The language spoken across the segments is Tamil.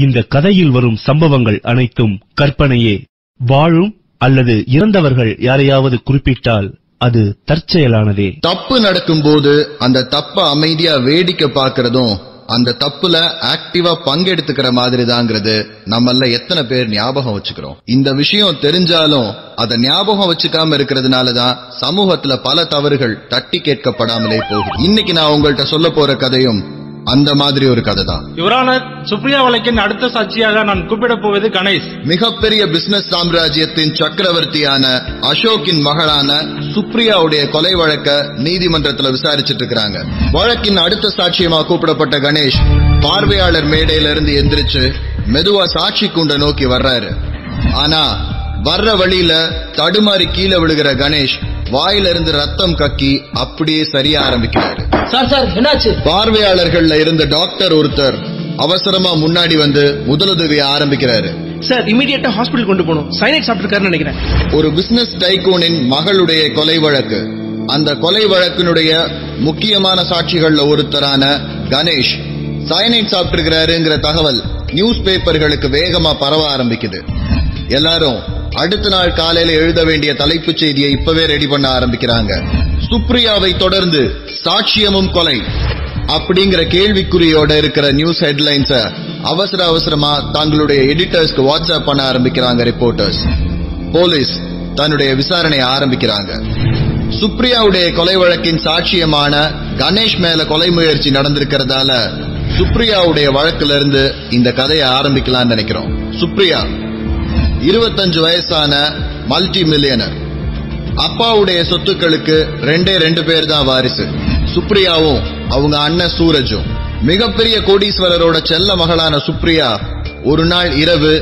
இந்த கதையில் வரும் சம்பவங்கள் அனைத்தும் கற்பனையே வாழும் அல்லது இறந்தவர்கள் யாரையாவது குறிப்பிட்டால் அது தற்செயலானதே தப்பு நடக்கும்போது அந்த தப்ப அமைதியா வேடிக்கை பார்க்கறதும் அந்த தப்புல ஆக்டிவா பங்கெடுத்துக்கிற மாதிரி தாங்கிறது நம்மள எத்தனை பேர் ஞாபகம் வச்சுக்கிறோம் இந்த விஷயம் தெரிஞ்சாலும் அதை ஞாபகம் வச்சுக்காம இருக்கிறதுனால தான் சமூகத்துல பல தவறுகள் தட்டி கேட்கப்படாமலே போகுது இன்னைக்கு நான் உங்கள்கிட்ட சொல்ல போற கதையும் அந்த மாதிரி ஒரு கதை தான் யுவரானர் சுப்ரியா வழக்கின் அடுத்த சாட்சியாக நான் கூப்பிடப் போவது கணேஷ் மிகப்பெரிய பிசினஸ் சாம்ராஜ்யத்தின் சக்கரவர்த்தியான அசோக்கின் மகளான சுப்ரியாவுடைய கொலை வழக்க நீதிமன்றத்துல விசாரிச்சிட்டு இருக்காங்க வழக்கின் அடுத்த சாட்சியமா கூப்பிடப்பட்ட கணேஷ் பார்வையாளர் மேடையில இருந்து எந்திரிச்சு மெதுவா சாட்சி கூண்ட நோக்கி வர்றாரு ஆனா வர்ற வழியில தடுமாறி கீழே விழுகிற கணேஷ் வாயில இருந்து ரத்தம் கக்கி அப்படியே சரிய ஆரம்பிக்கிறாரு சார் சார் என்னாச்சு பார்வையாளர்கள்ல இருந்த டாக்டர் ஒருத்தர் அவசரமா முன்னாடி வந்து முதலுதவியை ஆரம்பிக்கிறாரு சார் இமீடியட்டா ஹாஸ்பிடல் கொண்டு போகணும் சைனைட் சாப்பிட்டுருக்காருன்னு நினைக்கிறேன் ஒரு பிசினஸ் டைகூனின் மகளுடைய கொலை வழக்கு அந்த கொலை வழக்கினுடைய முக்கியமான சாட்சிகள்ல ஒருத்தரான கணேஷ் சயனைட் சாப்பிட்டிருக்கிறாருங்கிற தகவல் நியூஸ் பேப்பர்களுக்கு வேகமா பரவ ஆரம்பிக்குது எல்லாரும் அடுத்த நாள் காலையில எழுத வேண்டிய தலைப்புச் செய்தியை இப்பவே ரெடி பண்ண ஆரம்பிக்கிறாங்க சுப்ரியாவை தொடர்ந்து சாட்சியமும் கொலை அப்படிங்கிற கேள்விக்குறியோட இருக்கிற நியூஸ் ஹெட்லைன்ஸ அவசர அவசரமா தங்களுடைய எடிட்டர்ஸ்க்கு வாட்ஸ்அப் பண்ண ஆரம்பிக்கிறாங்க ரிப்போர்ட்டர்ஸ் போலீஸ் தன்னுடைய விசாரணையை ஆரம்பிக்கிறாங்க சுப்ரியாவுடைய கொலை வழக்கின் சாட்சியமான கணேஷ் மேல கொலை முயற்சி நடந்திருக்கிறதால சுப்ரியாவுடைய வழக்குல இருந்து இந்த கதையை ஆரம்பிக்கலாம்னு நினைக்கிறோம் சுப்ரியா இருபத்தஞ்சு வயசான மல்டி மில்லியனர் அப்பாவுடைய சொத்துக்களுக்கு ரெண்டே ரெண்டு பேர் தான் வாரிசு சுப்ரியாவும் அவங்க அண்ணன் சூரஜும் மிகப்பெரிய கோடீஸ்வரரோட செல்ல மகளான சுப்ரியா ஒரு நாள் இரவு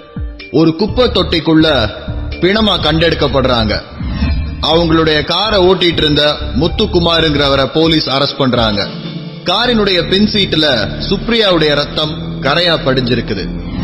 ஒரு குப்பை தொட்டிக்குள்ள பிணமா கண்டெடுக்கப்படுறாங்க அவங்களுடைய காரை ஓட்டிட்டு இருந்த முத்துக்குமாருங்கிறவரை போலீஸ் அரெஸ்ட் பண்றாங்க காரினுடைய பின் சீட்டுல சுப்ரியாவுடைய ரத்தம் கரையா படிஞ்சிருக்குது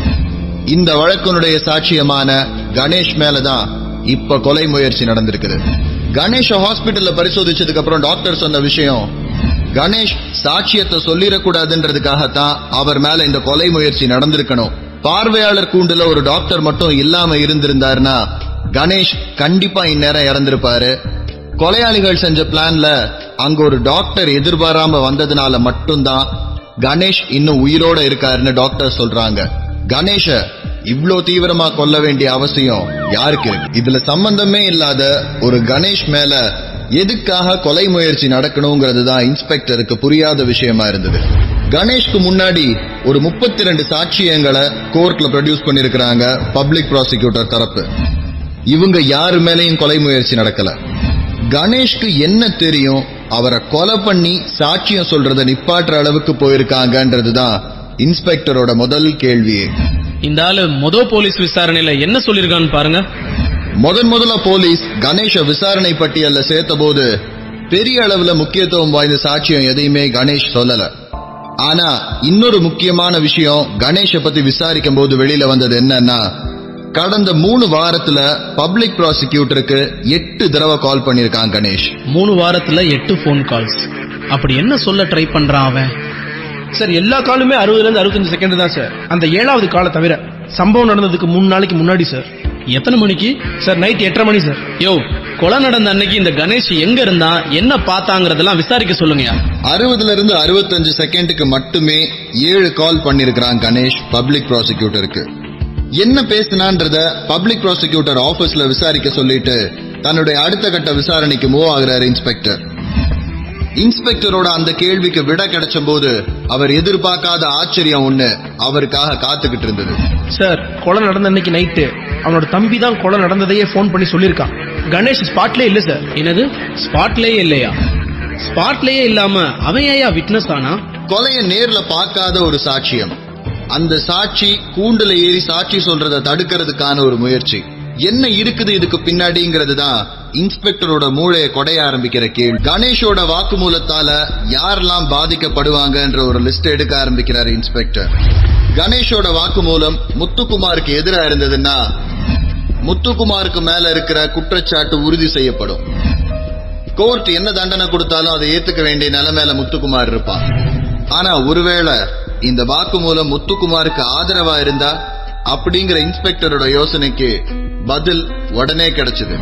இந்த வழக்கினுடைய சாட்சியமான கணேஷ் மேலதான் இப்ப கொலை முயற்சி நடந்திருக்குது கணேஷ ஹாஸ்பிடல்ல பரிசோதிச்சதுக்கு அப்புறம் டாக்டர் சொன்ன விஷயம் கணேஷ் சாட்சியத்தை சொல்லிடக்கூடாதுன்றதுக்காகத்தான் அவர் மேல இந்த கொலை முயற்சி நடந்திருக்கணும் பார்வையாளர் கூண்டுல ஒரு டாக்டர் மட்டும் இல்லாம இருந்திருந்தாருன்னா கணேஷ் கண்டிப்பா இந்நேரம் இறந்திருப்பாரு கொலையாளிகள் செஞ்ச பிளான்ல அங்க ஒரு டாக்டர் எதிர்பாராம வந்ததுனால மட்டும்தான் கணேஷ் இன்னும் உயிரோட இருக்காருன்னு டாக்டர் சொல்றாங்க கணேஷ இவ்ளோ தீவிரமா கொல்ல வேண்டிய அவசியம் யாருக்கு இருக்கு இதுல சம்பந்தமே இல்லாத ஒரு கணேஷ் மேல எதுக்காக கொலை முயற்சி நடக்கணுங்கிறது தான் இன்ஸ்பெக்டருக்கு புரியாத விஷயமா இருந்தது கணேஷ்க்கு முன்னாடி ஒரு முப்பத்தி ரெண்டு சாட்சியங்களை கோர்ட்ல ப்ரொடியூஸ் பண்ணிருக்கிறாங்க பப்ளிக் ப்ராசிக்யூட்டர் தரப்பு இவங்க யாரு மேலயும் கொலை முயற்சி நடக்கல கணேஷ்க்கு என்ன தெரியும் அவரை கொலை பண்ணி சாட்சியம் சொல்றத நிப்பாட்டுற அளவுக்கு போயிருக்காங்கன்றதுதான் இன்ஸ்பெக்டரோட முதல் கேள்வியே இந்த ஆளு மொத போலீஸ் விசாரணையில என்ன சொல்லிருக்கான்னு பாருங்க முதன் முதல்ல போலீஸ் கணேஷ விசாரணை பட்டியல்ல சேர்த்த போது பெரிய அளவுல முக்கியத்துவம் வாய்ந்த சாட்சியம் எதையுமே கணேஷ் சொல்லல ஆனா இன்னொரு முக்கியமான விஷயம் கணேஷ பத்தி விசாரிக்கும் போது வெளியில வந்தது என்னன்னா கடந்த மூணு வாரத்துல பப்ளிக் ப்ராசிக்யூட்டருக்கு எட்டு தடவை கால் பண்ணிருக்கான் கணேஷ் மூணு வாரத்துல எட்டு ஃபோன் கால்ஸ் அப்படி என்ன சொல்ல ட்ரை பண்றான் அவன் சார் எல்லா காலுமே அறுபதுல இருந்து அறுபத்தஞ்சு செகண்ட் தான் சார் அந்த ஏழாவது காலை தவிர சம்பவம் நடந்ததுக்கு மூணு நாளைக்கு முன்னாடி சார் எத்தனை மணிக்கு சார் நைட் எட்டரை மணி சார் யோ கொலை நடந்த அன்னைக்கு இந்த கணேஷ் எங்க இருந்தான் என்ன பார்த்தாங்கறதெல்லாம் விசாரிக்க சொல்லுங்கயா அறுபதுல இருந்து அறுபத்தஞ்சு செகண்டுக்கு மட்டுமே ஏழு கால் பண்ணிருக்கிறான் கணேஷ் பப்ளிக் ப்ராசிக்யூட்டருக்கு என்ன பேசினான்றத பப்ளிக் ப்ராசிக்யூட்டர் ஆபீஸ்ல விசாரிக்க சொல்லிட்டு தன்னுடைய அடுத்த கட்ட விசாரணைக்கு மூவ் ஆகுறாரு இன்ஸ்பெக்டர் இன்ஸ்பெக்டரோட அந்த கேள்விக்கு விட கிடைச்ச போது அவர் எதிர்பார்க்காத ஆச்சரியம் ஒண்ணு அவருக்காக காத்துக்கிட்டு இருந்தது சார் கொலை நடந்த அன்னைக்கு நைட்டு அவனோட தம்பி தான் கொலை நடந்ததையே ஃபோன் பண்ணி சொல்லியிருக்கான் கணேஷ் ஸ்பாட்லயே இல்ல சார் என்னது ஸ்பாட்லயே இல்லையா ஸ்பாட்லயே இல்லாம அவன் ஏயா விட்னஸ் ஆனா கொலைய நேர்ல பார்க்காத ஒரு சாட்சியம் அந்த சாட்சி கூண்டுல ஏறி சாட்சி சொல்றத தடுக்கிறதுக்கான ஒரு முயற்சி என்ன இருக்குது இதுக்கு பின்னாடிங்கிறது தான் இன்ஸ்பெக்டரோட மூளையை கொடைய ஆரம்பிக்கிற கேள்வி கணேஷோட வாக்குமூலத்தால யாரெல்லாம் பாதிக்கப்படுவாங்கன்ற ஒரு லிஸ்ட் எடுக்க ஆரம்பிக்கிறார் இன்ஸ்பெக்டர் கணேஷோட வாக்குமூலம் முத்துக்குமாருக்கு எதிரா இருந்ததுன்னா முத்துக்குமாருக்கு மேல இருக்கிற குற்றச்சாட்டு உறுதி செய்யப்படும் கோர்ட் என்ன தண்டனை கொடுத்தாலும் அதை ஏத்துக்க வேண்டிய நிலைமையில முத்துக்குமார் இருப்பான் ஆனா ஒருவேளை இந்த வாக்குமூலம் முத்துக்குமாருக்கு ஆதரவா இருந்தா அப்படிங்கிற இன்ஸ்பெக்டரோட யோசனைக்கு பதில் உடனே கிடைச்சது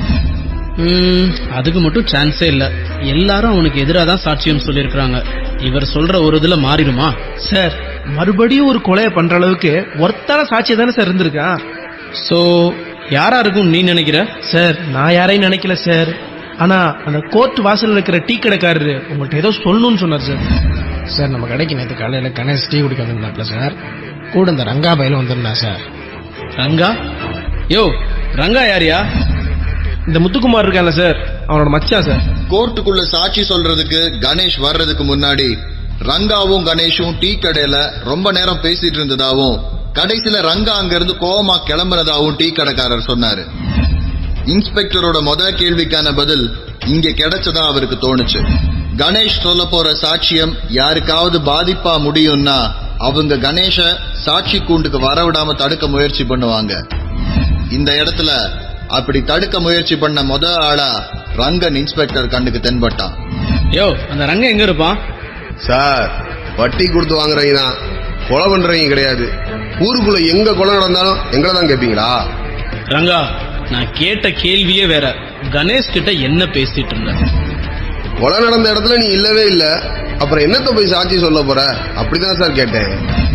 ம், அதுக்கு மட்டும் சான்ஸே இல்ல எல்லாரும் அவனுக்கு எதிராக தான் சாட்சியம் சொல்லியிருக்காங்க இவர் சொல்ற ஒரு இதுல மாறிடுமா சார் மறுபடியும் ஒரு கொலையை பண்ற அளவுக்கு ஒருத்தான சாட்சியா தானே சார் இருந்திருக்கான் சோ யாரா இருக்கும் நீ நினைக்கிற சார் நான் யாரையும் நினைக்கல சார் ஆனா அந்த கோர்ட் வாசல்ல இருக்கிற டீ கடைக்காரரு உங்கள்ட்ட ஏதோ சொல்லணும்னு சொன்னார் சார் சார் நம்ம கடைக்கு நேற்று காலையில் கணேஷ் டீ குடிக்க வந்திருந்தாப்ல சார் கூட இந்த ரங்கா பயில வந்திருந்தா சார் ரங்கா யோ ரங்கா யாரியா இந்த முத்துக்குமார் இருக்கான்ல சார் அவனோட மச்சான் சார் கோர்ட்டுக்குள்ள சாட்சி சொல்றதுக்கு கணேஷ் வர்றதுக்கு முன்னாடி ரங்காவும் கணேஷும் டீ கடையில ரொம்ப நேரம் பேசிட்டு இருந்ததாவும் கடைசியில ரங்கா அங்க இருந்து கோவமா கிளம்புறதாவும் டீ கடைக்காரர் சொன்னாரு இன்ஸ்பெக்டரோட முத கேள்விக்கான பதில் இங்க கிடைச்சதா அவருக்கு தோணுச்சு கணேஷ் சொல்ல போற சாட்சியம் யாருக்காவது பாதிப்பா முடியும்னா அவங்க கணேஷ சாட்சி கூண்டுக்கு வரவிடாம தடுக்க முயற்சி பண்ணுவாங்க இந்த இடத்துல அப்படி தடுக்க முயற்சி பண்ண முத ஆளா ரங்கன் இன்ஸ்பெக்டர் கண்ணுக்கு தென்பட்டான் யோ அந்த ரங்கா எங்க இருப்பான் சார் வட்டி கொடுத்து வாங்குறவங்க தான் கொலை பண்றவங்க கிடையாது ஊருக்குள்ள எங்க கொலை நடந்தாலும் எங்களை தான் கேட்பீங்களா ரங்கா நான் கேட்ட கேள்வியே வேற கணேஷ் கிட்ட என்ன பேசிட்டு இருந்த கொலை நடந்த இடத்துல நீ இல்லவே இல்ல அப்புறம் என்னத்த போய் சாட்சி சொல்ல போற அப்படிதான் சார் கேட்டேன்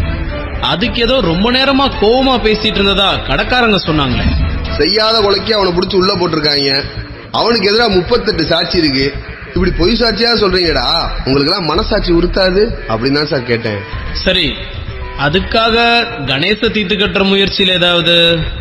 அதுக்கு ஏதோ ரொம்ப நேரமா கோவமா பேசிட்டு இருந்ததா கடைக்காரங்க சொன்னாங்களே செய்யாத கொலைக்கு அவனை பிடிச்சி உள்ள போட்டிருக்காங்க அவனுக்கு எதிராக முப்பத்தெட்டு சாட்சி இருக்கு இப்படி பொய் சாட்சியா சொல்றீங்கடா உங்களுக்கு எல்லாம் மனசாட்சி உறுத்தாது அப்படின்னு தான் சார் கேட்டேன் சரி அதுக்காக கணேச தீர்த்து கட்டுற முயற்சியில ஏதாவது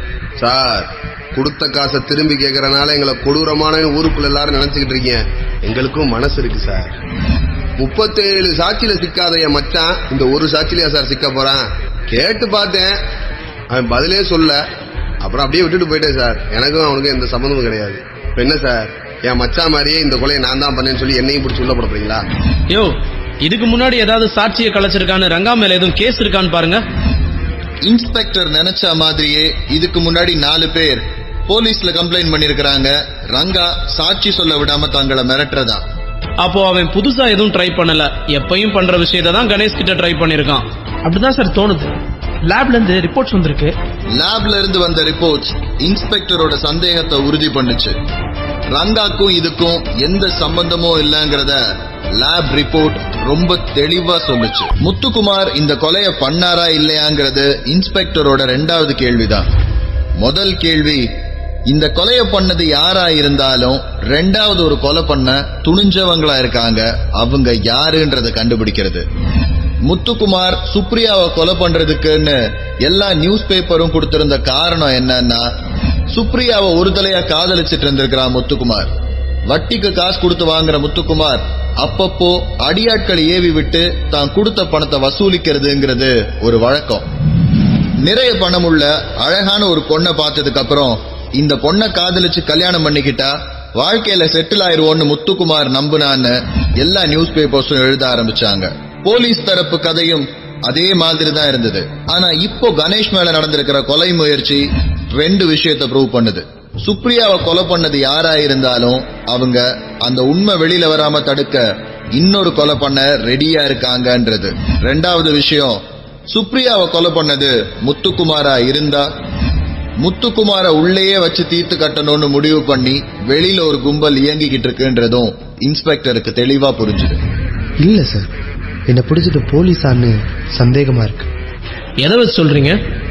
சார் கொடுத்த காசை திரும்பி கேட்கறனால எங்களை கொடூரமான ஊருக்குள்ள எல்லாரும் நினைச்சுக்கிட்டு இருக்கீங்க எங்களுக்கும் மனசு இருக்கு சார் முப்பத்தேழு சாட்சியில சிக்காத என் மச்சான் இந்த ஒரு சாட்சியிலயா சார் சிக்க போறான் கேட்டு பார்த்தேன் அவன் பதிலே சொல்ல அப்புறம் அப்படியே விட்டுட்டு போயிட்டேன் சார் எனக்கும் அவனுக்கும் எந்த சம்மந்தமும் கிடையாது இப்ப என்ன சார் என் மச்சான் மாதிரியே இந்த கொலையை நான் தான் பண்ணேன்னு சொல்லி என்னையும் பிடிச்சி உள்ள போட போறீங்களா யோ இதுக்கு முன்னாடி ஏதாவது சாட்சியை கலைச்சிருக்கான்னு ரங்கா மேல எதுவும் கேஸ் இருக்கான்னு பாருங்க இன்ஸ்பெக்டர் நினைச்ச மாதிரியே இதுக்கு முன்னாடி நாலு பேர் போலீஸ்ல கம்ப்ளைண்ட் பண்ணிருக்கிறாங்க ரங்கா சாட்சி சொல்ல விடாம தங்களை மிரட்டுறதா அப்போ அவன் புதுசா எதுவும் ட்ரை பண்ணல எப்பயும் பண்ற விஷயத்தை தான் கணேஷ் கிட்ட ட்ரை பண்ணிருக்கான் அப்படிதான் சார் தோணுது லேப்ல இருந்து ரிப்போர்ட்ஸ் வந்திருக்கு லேப்ல இருந்து வந்த ரிப்போர்ட்ஸ் இன்ஸ்பெக்டரோட சந்தேகத்தை உறுதி பண்ணுச்சு ரங்காக்கும் இதுக்கும் எந்த சம்பந்தமும் இல்லங்கறத லேப் ரிப்போர்ட் ரொம்ப தெளிவா சொல்லுச்சு முத்துக்குமார் இந்த கொலைய பண்ணாரா இல்லையாங்கிறது இன்ஸ்பெக்டரோட ரெண்டாவது கேள்விதான் முதல் கேள்வி இந்த கொலைய பண்ணது யாரா இருந்தாலும் ரெண்டாவது ஒரு கொலை பண்ண துணிஞ்சவங்களா இருக்காங்க அவங்க யாருன்றத கண்டுபிடிக்கிறது முத்துக்குமார் சுப்ரியாவை கொலை பண்றதுக்குன்னு எல்லா நியூஸ் பேப்பரும் கொடுத்திருந்த காரணம் என்னன்னா சுப்ரியாவை ஒரு தலையா காதலிச்சிட்டு இருந்திருக்கிறான் முத்துக்குமார் வட்டிக்கு காசு கொடுத்து வாங்குற முத்துக்குமார் அப்பப்போ அடியாட்களை ஏவி விட்டு தான் கொடுத்த பணத்தை வசூலிக்கிறதுங்கிறது ஒரு வழக்கம் நிறைய பணமுள்ள அழகான ஒரு பொண்ணை பார்த்ததுக்கு அப்புறம் இந்த பொண்ணை காதலிச்சு கல்யாணம் பண்ணிக்கிட்டா வாழ்க்கையில செட்டில் ஆயிருவோன்னு முத்துக்குமார் நம்புனான்னு எல்லா நியூஸ் பேப்பர்ஸும் எழுத ஆரம்பிச்சாங்க போலீஸ் தரப்பு கதையும் அதே மாதிரி தான் இருந்தது ஆனா இப்போ கணேஷ் மேல நடந்திருக்கிற கொலை முயற்சி ரெண்டு விஷயத்தை ப்ரூவ் பண்ணுது சுப்ரியாவை கொலை பண்ணது யாரா இருந்தாலும் அவங்க அந்த உண்மை வெளியில வராம தடுக்க இன்னொரு கொலை பண்ண ரெடியா இருக்காங்கன்றது ரெண்டாவது விஷயம் சுப்ரியாவை கொலை பண்ணது முத்துக்குமாரா இருந்தா முத்துக்குமார உள்ளேயே வச்சு தீர்த்து கட்டணும்னு முடிவு பண்ணி வெளியில ஒரு கும்பல் இயங்கிக்கிட்டு இருக்குன்றதும் இன்ஸ்பெக்டருக்கு தெளிவா புரிஞ்சுது இல்ல சார் என்னை பிடிச்சிட்டு போலீஸான்னு சந்தேகமா இருக்கு எதை வச்சு சொல்றீங்க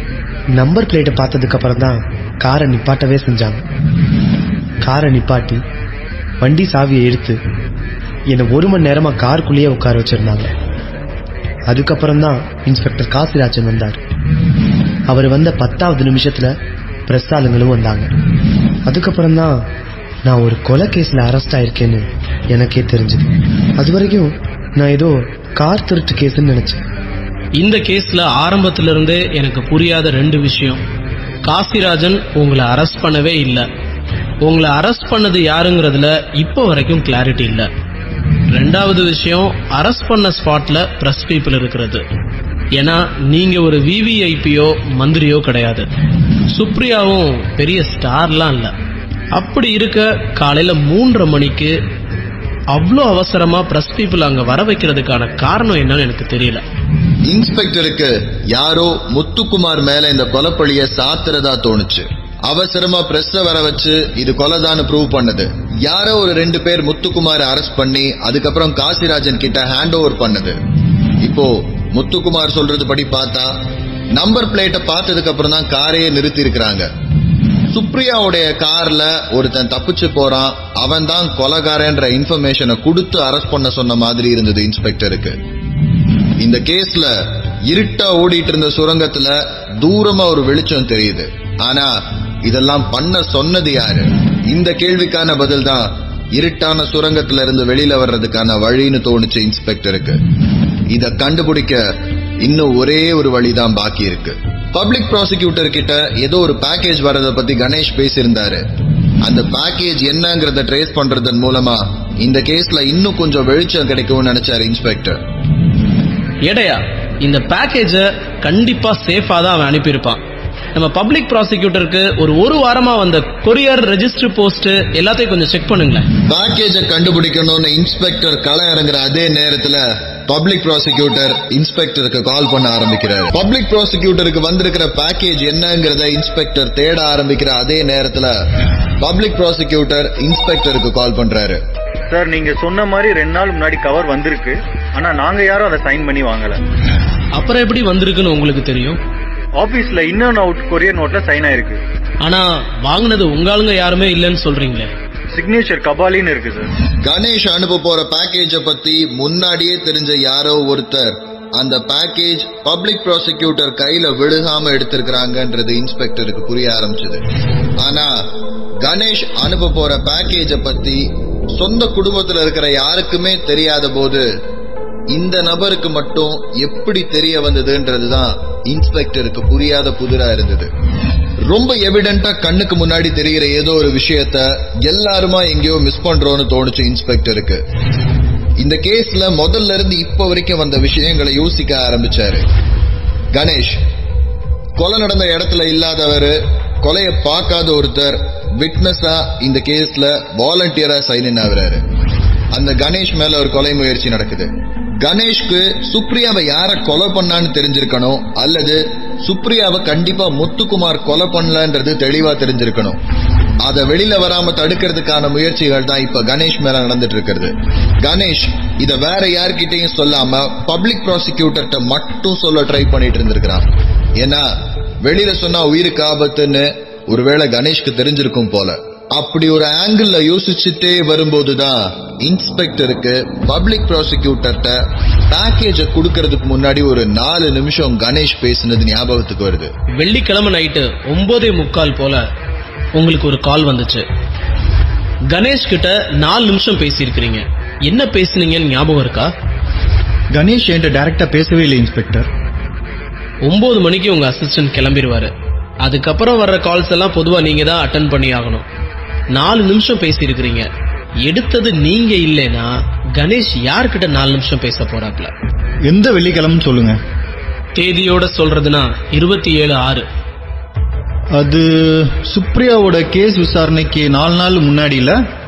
நம்பர் பிளேட்டை பார்த்ததுக்கு அப்புறம் தான் காரை நிப்பாட்டவே செஞ்சாங்க காரை நிப்பாட்டி வண்டி சாவியை எடுத்து என்னை ஒரு மணி நேரமா காருக்குள்ளேயே உட்கார வச்சிருந்தாங்க அதுக்கப்புறம் தான் இன்ஸ்பெக்டர் காசிராஜன் வந்தார் அவர் வந்த பத்தாவது நிமிஷத்துல பிரஸ் ஆளுங்களும் வந்தாங்க அதுக்கப்புறம் தான் நான் ஒரு கொலை கேஸ்ல அரெஸ்ட் ஆயிருக்கேன்னு எனக்கே தெரிஞ்சது அது வரைக்கும் நான் ஏதோ கார் திருட்டு கேஸ்ன்னு நினைச்சேன் இந்த கேஸ்ல ஆரம்பத்துல இருந்தே எனக்கு புரியாத ரெண்டு விஷயம் காசிராஜன் உங்களை அரெஸ்ட் பண்ணவே இல்ல உங்களை அரெஸ்ட் பண்ணது யாருங்கிறதுல இப்போ வரைக்கும் கிளாரிட்டி இல்ல ரெண்டாவது விஷயம் அரெஸ்ட் பண்ண ஸ்பாட்ல பிரஸ் பீப்புள் இருக்கிறது ஏன்னா நீங்க ஒரு விவிஐபியோ மந்திரியோ கிடையாது சுப்ரியாவும் பெரிய ஸ்டார்லாம் இல்ல அப்படி இருக்க காலையில மூன்றரை மணிக்கு அவ்வளோ அவசரமா பிரஸ் பீப்புள் அங்க வர வைக்கிறதுக்கான காரணம் என்னன்னு எனக்கு தெரியல இன்ஸ்பெக்டருக்கு யாரோ முத்துக்குமார் மேல இந்த கொலைப்பழிய சாத்துறதா தோணுச்சு அவசரமா பிரஸ் வர வச்சு இது கொலைதான்னு ப்ரூவ் பண்ணது யாரோ ஒரு ரெண்டு பேர் முத்துக்குமார் அரெஸ்ட் பண்ணி அதுக்கப்புறம் காசிராஜன் கிட்ட ஹேண்ட் ஓவர் பண்ணது இப்போ முத்துக்குமார் சொல்றது படி பார்த்தா நம்பர் பிளேட்டை பார்த்ததுக்கு அப்புறம் தான் காரையே நிறுத்தி இருக்கிறாங்க சுப்ரியாவுடைய கார்ல ஒருத்தன் தப்பிச்சு போறான் அவன் தான் கொலகாரன்ற இன்ஃபர்மேஷனை கொடுத்து அரெஸ்ட் பண்ண சொன்ன மாதிரி இருந்தது இன்ஸ்பெக்டருக்கு இந்த கேஸ்ல இருட்டா ஓடிட்டு இருந்த சுரங்கத்துல தூரமா ஒரு வெளிச்சம் தெரியுது ஆனா இதெல்லாம் பண்ண சொன்னது யாரு இந்த கேள்விக்கான பதில் தான் இருட்டான சுரங்கத்துல இருந்து வெளியில வர்றதுக்கான வழின்னு தோணுச்சு இன்ஸ்பெக்டருக்கு இத கண்டுபிடிக்க இன்னும் ஒரே ஒரு வழிதான் பாக்கி இருக்கு பப்ளிக் ப்ராசிக்யூட்டர் கிட்ட ஏதோ ஒரு பேக்கேஜ் வர்றத பத்தி கணேஷ் பேசியிருந்தாரு அந்த பேக்கேஜ் என்னங்கறத ட்ரேஸ் பண்றதன் மூலமா இந்த கேஸ்ல இன்னும் கொஞ்சம் வெளிச்சம் கிடைக்கும்னு நினைச்சாரு இன்ஸ்பெக்டர் எடையா இந்த பேக்கேஜ கண்டிப்பா சேஃபா தான் அவன் அனுப்பியிருப்பான் நம்ம பப்ளிக் ப்ராசிக்யூட்டருக்கு ஒரு ஒரு வாரமா வந்த கொரியர் ரெஜிஸ்டர் போஸ்ட் எல்லாத்தையும் கொஞ்சம் செக் பண்ணுங்களேன் பேக்கேஜ கண்டுபிடிக்கணும்னு இன்ஸ்பெக்டர் களம் இறங்குற அதே நேரத்துல பப்ளிக் ப்ராசிக்யூட்டர் இன்ஸ்பெக்டருக்கு கால் பண்ண ஆரம்பிக்கிறாரு பப்ளிக் ப்ராசிக்யூட்டருக்கு வந்திருக்கிற பேக்கேஜ் என்னங்கறத இன்ஸ்பெக்டர் தேட ஆரம்பிக்கிற அதே நேரத்துல பப்ளிக் ப்ராசிக்யூட்டர் இன்ஸ்பெக்டருக்கு கால் பண்றாரு சார் நீங்க சொன்ன மாதிரி ரெண்டு நாள் முன்னாடி கவர் வந்திருக்கு ஆனா நாங்க யாரும் அதை சைன் பண்ணி வாங்கல அப்புறம் எப்படி வந்திருக்குன்னு உங்களுக்கு தெரியும் ஆபீஸ்ல இன் அண்ட் அவுட் கொரியர் நோட்ல சைன் ஆயிருக்கு ஆனா வாங்குனது உங்க ஆளுங்க யாருமே இல்லைன்னு சொல்றீங்களே சிக்னேச்சர் கபாலின்னு இருக்கு சார் கணேஷ் அனுப்ப போற பேக்கேஜ பத்தி முன்னாடியே தெரிஞ்ச யாரோ ஒருத்தர் அந்த பேக்கேஜ் பப்ளிக் ப்ராசிக்யூட்டர் கையில விழுகாம எடுத்திருக்கிறாங்கன்றது இன்ஸ்பெக்டருக்கு புரிய ஆரம்பிச்சது ஆனா கணேஷ் அனுப்ப போற பேக்கேஜ பத்தி சொந்த குடும்பத்துல இருக்கிற யாருக்குமே தெரியாத போது இந்த நபருக்கு மட்டும் எப்படி தெரிய வந்ததுன்றதுதான் இன்ஸ்பெக்டருக்கு புரியாத புதிரா இருந்தது ரொம்ப எவிடென்ட்டா கண்ணுக்கு முன்னாடி தெரிகிற ஏதோ ஒரு விஷயத்த எல்லாருமா எங்கேயோ மிஸ் பண்றோம்னு தோணுச்சு இன்ஸ்பெக்டருக்கு இந்த கேஸ்ல முதல்ல இருந்து இப்ப வரைக்கும் வந்த விஷயங்களை யோசிக்க ஆரம்பிச்சாரு கணேஷ் கொலை நடந்த இடத்துல இல்லாதவர் கொலைய பார்க்காத ஒருத்தர் விட்னஸா இந்த கேஸ்ல வாலண்டியரா சைன் இன் ஆகுறாரு அந்த கணேஷ் மேல ஒரு கொலை முயற்சி நடக்குது கணேஷ்க்கு சுப்ரியாவை யார கொலை பண்ணான்னு தெரிஞ்சிருக்கணும் அல்லது சுப்ரியாவை கண்டிப்பா முத்துக்குமார் கொலை பண்ணலன்றது தெளிவா தெரிஞ்சிருக்கணும் அத வெளியில வராம தடுக்கிறதுக்கான முயற்சிகள் தான் இப்ப கணேஷ் மேல நடந்துட்டு இருக்கிறது கணேஷ் இத வேற யார்கிட்டயும் சொல்லாம பப்ளிக் ப்ராசிக்யூட்டர்கிட்ட மட்டும் சொல்ல ட்ரை பண்ணிட்டு இருந்திருக்கிறான் ஏன்னா வெளியில சொன்னா உயிருக்கு ஆபத்துன்னு ஒருவேளை கணேஷ்க்கு தெரிஞ்சிருக்கும் போல அப்படி ஒரு ஆங்கிள் யோசிச்சுட்டே வரும்போதுதான் இன்ஸ்பெக்டருக்கு பப்ளிக் ப்ராசிக்யூட்டர்கிட்ட பேக்கேஜ கொடுக்கறதுக்கு முன்னாடி ஒரு நாலு நிமிஷம் கணேஷ் பேசினது ஞாபகத்துக்கு வருது வெள்ளிக்கிழமை நைட்டு ஒன்பதே முக்கால் போல உங்களுக்கு ஒரு கால் வந்துச்சு கணேஷ் கிட்ட நாலு நிமிஷம் பேசியிருக்கிறீங்க என்ன பேசுனீங்கன்னு ஞாபகம் இருக்கா கணேஷ் என்கிட்ட டைரக்டா பேசவே இல்லை இன்ஸ்பெக்டர் ஒன்பது மணிக்கு உங்க அசிஸ்டன்ட் கிளம்பிடுவாரு அதுக்கப்புறம் வர்ற கால்ஸ் எல்லாம் பொதுவா நீங்க தான் அட்டன் பண்ணி ஆகணும் நாலு நிமிஷம் பேசியிருக்கிறீங்க எடுத்தது நீங்க இல்லைன்னா கணேஷ் யார்கிட்ட நாலு நிமிஷம் பேச போறாப்ல எந்த வெள்ளிக்கிழமைன்னு சொல்லுங்க தேதியோட சொல்றதுன்னா இருபத்தி ஏழு ஆறு அது சுப்ரியாவோட கேஸ் விசாரணைக்கு நாலு நாள் முன்னாடியில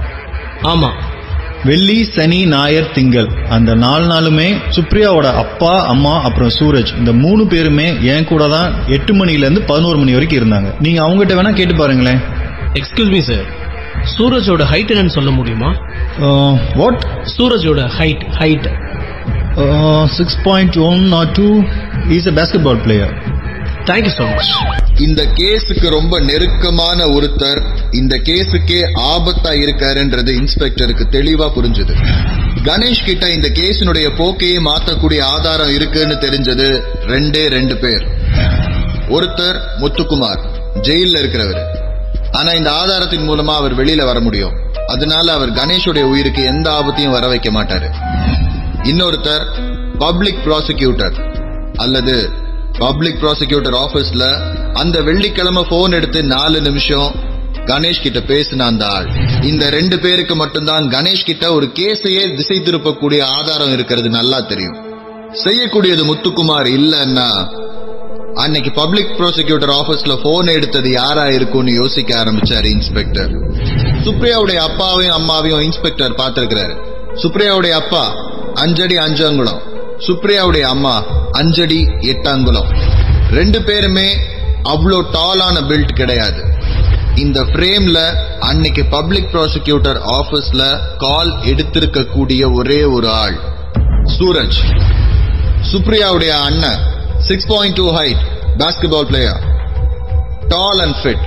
ஆமா வெள்ளி சனி ஞாயிறு திங்கள் அந்த நாலு நாளுமே சுப்ரியாவோட அப்பா அம்மா அப்புறம் சூரஜ் இந்த மூணு பேருமே என் கூட தான் எட்டு மணில இருந்து பதினோரு மணி வரைக்கும் இருந்தாங்க நீங்க அவங்ககிட்ட வேணா கேட்டு பாருங்களேன் எக்ஸ்கியூஸ் மீ சார் சூரஜோட ஹைட் என்னன்னு சொல்ல முடியுமா வாட் சூரஜோட height height six point one or two is a basketball player thank you so much இந்த கேஸுக்கு ரொம்ப நெருக்கமான ஒருத்தர் இந்த கேஸுக்கே ஆபத்தா இருக்காருன்றது இன்ஸ்பெக்டருக்கு தெளிவா புரிஞ்சது கணேஷ் கிட்ட இந்த கேஸினுடைய போக்கையே மாத்தக்கூடிய ஆதாரம் இருக்குன்னு தெரிஞ்சது ரெண்டே ரெண்டு பேர் ஒருத்தர் முத்துக்குமார் ஜெயில்ல இருக்கிறவர் ஆனா இந்த ஆதாரத்தின் மூலமா அவர் வெளியில வர முடியும் அதனால அவர் கணேஷுடைய உயிருக்கு எந்த ஆபத்தையும் வர வைக்க மாட்டாரு இன்னொருத்தர் பப்ளிக் ப்ராசிக்யூட்டர் அல்லது பப்ளிக் ப்ராசிக்யூட்டர் ஆபீஸ்ல அந்த வெள்ளிக்கிழமை போன் எடுத்து நாலு நிமிஷம் கணேஷ் கிட்ட பேசின அந்த ஆள் இந்த ரெண்டு பேருக்கு மட்டும்தான் கணேஷ் கிட்ட ஒரு கேஸையே திசை திருப்பக்கூடிய ஆதாரம் இருக்கிறது நல்லா தெரியும் செய்யக்கூடியது முத்துக்குமார் இல்லன்னா அன்னைக்கு பப்ளிக் ப்ராசிக்யூட்டர் ஆபீஸ்ல போன் எடுத்தது யாரா இருக்கும்னு யோசிக்க ஆரம்பிச்சாரு இன்ஸ்பெக்டர் சுப்ரியாவுடைய அப்பாவையும் அம்மாவையும் இன்ஸ்பெக்டர் பார்த்திருக்கிறாரு சுப்ரியாவுடைய அப்பா அஞ்சடி அஞ்சங்குளம் சுப்ரியாவுடைய அம்மா அஞ்சடி எட்டாங்குளம் ரெண்டு பேருமே அவ்வளோ டாலான பில்ட் கிடையாது இந்த ஃப்ரேம்ல அன்னைக்கு பப்ளிக் ப்ராசிக்யூட்டர் ஆபீஸ்ல கால் எடுத்திருக்க கூடிய ஒரே ஒரு ஆள் சூரஜ் சுப்ரியாவுடைய அண்ணன் six point two height basketball player tall and fit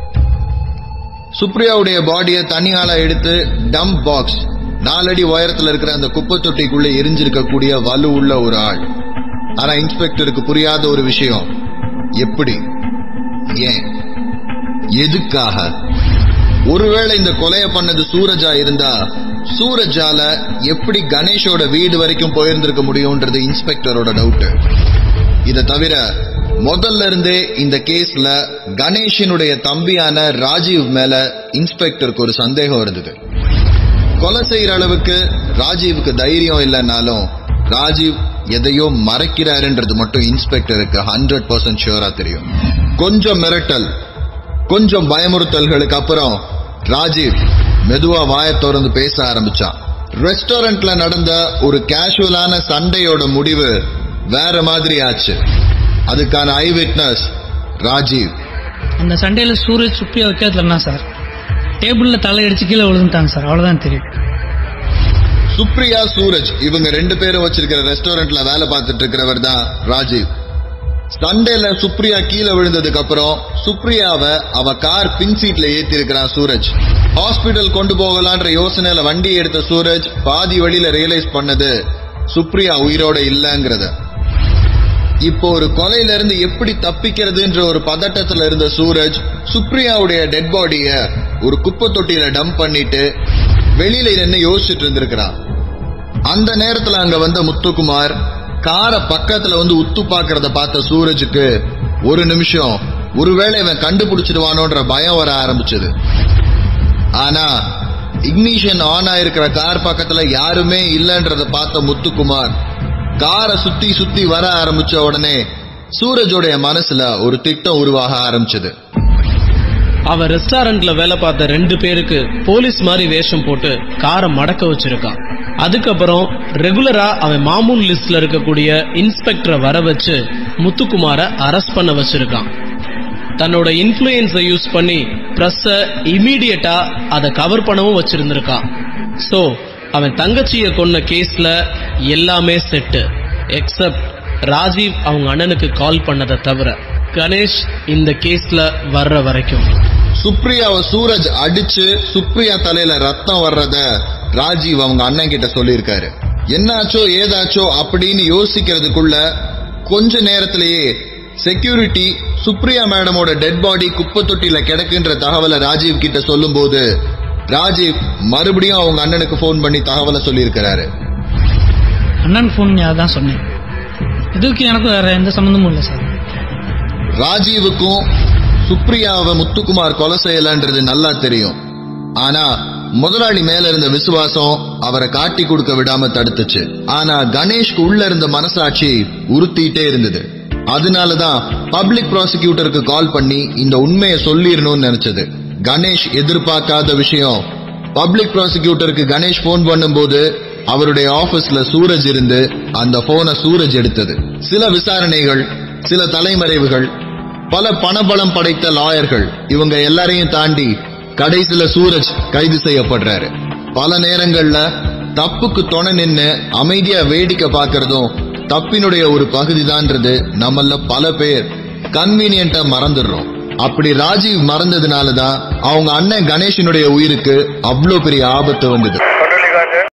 சுப்ரியாவுடைய பாடியை தனியால எடுத்து டம்ப் பாக்ஸ் நாலடி உயரத்துல இருக்கிற அந்த குப்பை தொட்டிக்குள்ள எரிஞ்சிருக்க கூடிய வலு உள்ள ஒரு ஆள் ஆனா இன்ஸ்பெக்டருக்கு புரியாத ஒரு விஷயம் எப்படி ஏன் எதுக்காக ஒருவேளை இந்த கொலையை பண்ணது சூரஜா இருந்தா சூரஜால எப்படி கணேஷோட வீடு வரைக்கும் போயிருந்திருக்க முடியும்ன்றது இன்ஸ்பெக்டரோட டவுட் இத தவிர முதல்ல இருந்தே இந்த கேஸ்ல கணேஷனுடைய தம்பியான ராஜீவ் மேல இன்ஸ்பெக்டருக்கு ஒரு சந்தேகம் இருந்தது கொலை செய்யற அளவுக்கு ராஜீவுக்கு தைரியம் இல்லைன்னாலும் ராஜீவ் எதையோ மறைக்கிறாருன்றது மட்டும் இன்ஸ்பெக்டருக்கு ஹண்ட்ரட் பர்சன்ட் ஷியூரா தெரியும் கொஞ்சம் மிரட்டல் கொஞ்சம் பயமுறுத்தல்களுக்கு அப்புறம் ராஜீவ் மெதுவா வாயை திறந்து பேச ஆரம்பிச்சான் ரெஸ்டாரண்ட்ல நடந்த ஒரு கேஷுவலான சண்டையோட முடிவு வேற மாதிரி ஆச்சு அதுக்கான ஐ விட்னஸ் ராஜீவ் அந்த சண்டையில சூரஜ் சுப்ரியா வைக்கிறதுலன்னா சார் டேபிள்ல தலையடிச்சு கீழே விழுந்துட்டாங்க சார் அவ்வளவுதான் தெரியும் சுப்ரியா சூரஜ் இவங்க ரெண்டு பேரும் வச்சிருக்கிற ரெஸ்டாரண்ட்ல வேலை பார்த்துட்டு இருக்கிறவர் தான் ராஜீவ் சண்டேல சுப்ரியா கீழே விழுந்ததுக்கு அப்புறம் சுப்ரியாவை அவ கார் பின் சீட்ல ஏத்தி இருக்கிறான் சூரஜ் ஹாஸ்பிடல் கொண்டு போகலான்ற யோசனையில வண்டி எடுத்த சூரஜ் பாதி வழியில ரியலைஸ் பண்ணது சுப்ரியா உயிரோட இல்லங்கிறத இப்போ ஒரு கொலையில இருந்து எப்படி தப்பிக்கிறதுன்ற ஒரு பதட்டத்துல இருந்த சூரஜ் சுப்ரியாவுடைய டெட் பாடிய ஒரு குப்பை தொட்டியில டம்ப் பண்ணிட்டு வெளியில நின்னு யோசிச்சுட்டு இருந்திருக்கிறான் அந்த நேரத்துல அங்க வந்த முத்துக்குமார் காரை பக்கத்துல வந்து உத்து பாக்குறத பார்த்த சூரஜுக்கு ஒரு நிமிஷம் ஒருவேளை இவன் கண்டுபிடிச்சிடுவானோன்ற பயம் வர ஆரம்பிச்சது ஆனா இக்னிஷன் ஆன் ஆயிருக்கிற கார் பக்கத்துல யாருமே இல்லன்றத பார்த்த முத்துக்குமார் காரை சுத்தி சுத்தி வர ஆரம்பிச்ச உடனே சூரஜோடைய மனசுல ஒரு திட்டம் உருவாக ஆரம்பிச்சது அவன் ரெஸ்டாரண்ட்ல வேலை பார்த்த ரெண்டு பேருக்கு போலீஸ் மாதிரி வேஷம் போட்டு காரை மடக்க வச்சிருக்கான் அதுக்கப்புறம் ரெகுலரா அவன் மாமூல் லிஸ்ட்ல இருக்கக்கூடிய இன்ஸ்பெக்டரை வர வச்சு முத்துக்குமார அரெஸ்ட் பண்ண வச்சிருக்கான் தன்னோட இன்ஃப்ளூயன்ஸை யூஸ் பண்ணி பிரஸ்ஸ இமீடியட்டா அதை கவர் பண்ணவும் வச்சிருந்திருக்கான் சோ அவன் தங்கச்சியை கொன்ன கேஸ்ல எல்லாமே செட்டு எக்ஸப்ட் ராஜீவ் அவங்க அண்ணனுக்கு கால் பண்ணதை தவிர கணேஷ் இந்த கேஸ்ல வர்ற வரைக்கும் சுப்ரியாவை சூரஜ் அடிச்சு சுப்ரியா தலையில ரத்தம் வர்றத ராஜீவ் அவங்க அண்ணன் கிட்ட சொல்லியிருக்காரு என்னாச்சோ ஏதாச்சோ அப்படின்னு யோசிக்கிறதுக்குள்ள கொஞ்ச நேரத்திலேயே செக்யூரிட்டி சுப்ரியா மேடமோட டெட் பாடி குப்பை தொட்டியில கிடக்குன்ற தகவலை ராஜீவ் கிட்ட சொல்லும்போது ராஜீவ் மறுபடியும் அவங்க அண்ணனுக்கு ஃபோன் பண்ணி தகவலை சொல்லியிருக்கிறாரு அண்ணன் ஃபோன் தான் சொன்னேன் இதுக்கு எனக்கும் வேற எந்த சம்மந்தமும் இல்லை சார் ராஜீவுக்கும் சுப்ரியாவை முத்துக்குமார் கொலை செய்யலன்றது நல்லா தெரியும் ஆனா முதலாளி மேல இருந்த விசுவாசம் அவரை காட்டி கொடுக்க விடாம தடுத்துச்சு ஆனா கணேஷ்க்கு உள்ள இருந்த மனசாட்சி உறுத்திட்டே இருந்தது அதனாலதான் பப்ளிக் ப்ராசிக்யூட்டருக்கு கால் பண்ணி இந்த உண்மையை சொல்லிடணும்னு நினைச்சது கணேஷ் எதிர்பார்க்காத விஷயம் பப்ளிக் ப்ராசிக்யூட்டருக்கு கணேஷ் போன் பண்ணும்போது அவருடைய ஆபீஸ்ல சூரஜ் இருந்து அந்த போனை சூரஜ் எடுத்தது சில விசாரணைகள் சில தலைமறைவுகள் பல பணபலம் படைத்த லாயர்கள் இவங்க எல்லாரையும் தாண்டி கடைசியில சூரஜ் கைது செய்யப்படுறாரு பல நேரங்கள்ல தப்புக்கு துணை நின்னு அமைதியா வேடிக்கை பார்க்கறதும் தப்பினுடைய ஒரு பகுதிதான்றது நம்மள பல பேர் கன்வீனியன்ட்டா மறந்துடுறோம் அப்படி ராஜீவ் மறந்ததுனாலதான் அவங்க அண்ணன் கணேஷனுடைய உயிருக்கு அவ்வளவு பெரிய ஆபத்து வந்தது